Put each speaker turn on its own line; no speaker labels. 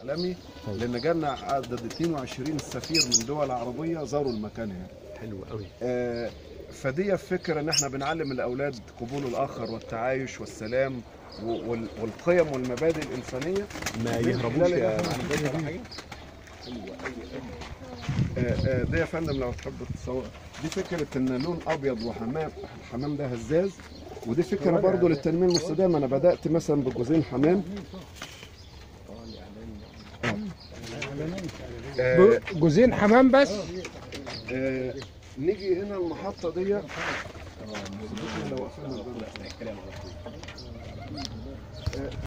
العالمي لان جالنا عدد 22 سفير من دول عربيه زاروا المكان هنا
حلو قوي
آه، فدي فكرة ان احنا بنعلم الاولاد قبول الاخر والتعايش والسلام و- وال- والقيم والمبادئ الانسانيه
ما
من
يهربوش
خلال
يا
إن إحنا
معلم
عندنا حاجة. آه، آه، دي يا فندم لو تحب تصور دي فكره ان لون ابيض وحمام الحمام ده هزاز ودي فكره برضو للتنميه المستدامه انا بدات مثلا بجوزين حمام آه،
جوزين حمام بس
آه، نيجي هنا المحطه دي لو قفلنا الباب.